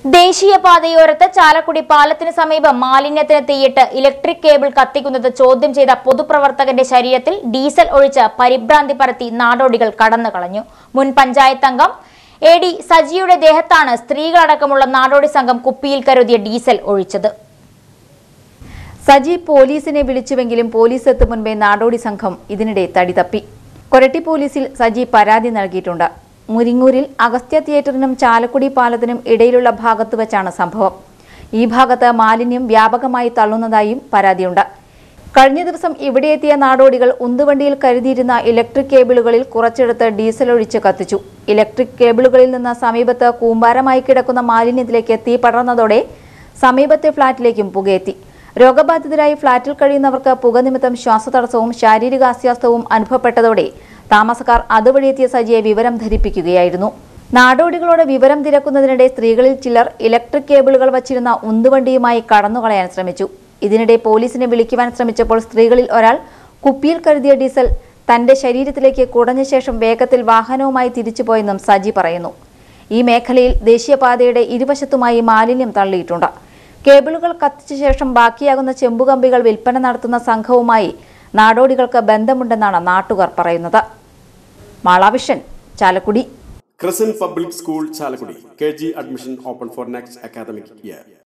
ദേശീയപാതയോരത്ത് ചാലക്കുടി പാലത്തിന് സമീപം മാലിന്യത്തിന് തീയിട്ട് ഇലക്ട്രിക് കേബിൾ കത്തിക്കുന്നത് ചോദ്യം ചെയ്ത പൊതുപ്രവർത്തകന്റെ ശരീരത്തിൽ ഡീസൽ ഒഴിച്ച് പരിഭ്രാന്തി പരത്തി നാടോടികൾ കടന്നു കളഞ്ഞു മുൻ പഞ്ചായത്ത് അംഗം എ ഡി സജിയുടെ ദേഹത്താണ് സ്ത്രീകളടക്കമുള്ള നാടോടി സംഘം കുപ്പിയിൽ കരുതിയ ഡീസൽ ഒഴിച്ചത് സജി പോലീസിനെ വിളിച്ചുവെങ്കിലും പോലീസ് എത്തും മുൻപേ നാടോടി സംഘം ഇതിനിടെ തടി തപ്പി കൊരട്ടി പോലീസിൽ സജി പരാതി നൽകിയിട്ടുണ്ട് മുരിങ്ങൂരിൽ അഗസ്ത്യ തിയേറ്ററിനും ചാലക്കുടി പാലത്തിനും ഇടയിലുള്ള ഭാഗത്ത് വെച്ചാണ് സംഭവം ഈ ഭാഗത്ത് മാലിന്യം വ്യാപകമായി തള്ളുന്നതായും പരാതിയുണ്ട് കഴിഞ്ഞ ദിവസം ഇവിടെ എത്തിയ നാടോടികൾ ഉന്തുവണ്ടിയിൽ കരുതിയിരുന്ന ഇലക്ട്രിക് കേബിളുകളിൽ കുറച്ചെടുത്ത് ഡീസൽ ഒഴിച്ച് കത്തിച്ചു ഇലക്ട്രിക് കേബിളുകളിൽ നിന്ന് സമീപത്ത് കൂമ്പാരമായി കിടക്കുന്ന മാലിന്യത്തിലേക്ക് തീ പടർന്നതോടെ സമീപത്തെ ഫ്ളാറ്റിലേക്കും പുകയെത്തി രോഗബാധിതരായി ഫ്ളാറ്റിൽ കഴിയുന്നവർക്ക് പുക നിമിത്തം ശ്വാസതടസ്സവും ശാരീരിക അസ്വസ്ഥവും അനുഭവപ്പെട്ടതോടെ താമസക്കാർ അതുവഴി എത്തിയ സജിയെ വിവരം ധരിപ്പിക്കുകയായിരുന്നു നാടോടികളോട് വിവരം തിരക്കുന്നതിനിടെ സ്ത്രീകളിൽ ചിലർ ഇലക്ട്രിക് കേബിളുകൾ വച്ചിരുന്ന ഉന്തുവണ്ടിയുമായി കടന്നുകളയാൻ ശ്രമിച്ചു ഇതിനിടെ പോലീസിനെ വിളിക്കുവാൻ ശ്രമിച്ചപ്പോൾ സ്ത്രീകളിൽ ഒരാൾ കുപ്പിയിൽ കരുതിയ ഡീസൽ തന്റെ ശരീരത്തിലേക്ക് കുടഞ്ഞ ശേഷം വേഗത്തിൽ വാഹനവുമായി തിരിച്ചുപോയെന്നും സജി പറയുന്നു ഈ മേഖലയിൽ ദേശീയപാതയുടെ ഇരുവശത്തുമായി മാലിന്യം തള്ളിയിട്ടുണ്ട് കേബിളുകൾ കത്തിച്ച ശേഷം ബാക്കിയാകുന്ന ചെമ്പുകമ്പികൾ വിൽപ്പന നടത്തുന്ന സംഘവുമായി നാടോടികൾക്ക് ബന്ധമുണ്ടെന്നാണ് നാട്ടുകാർ പറയുന്നത് Mala Vision Chalakudy Crescent Public School, Chalakudi. KG admission open for next academic year.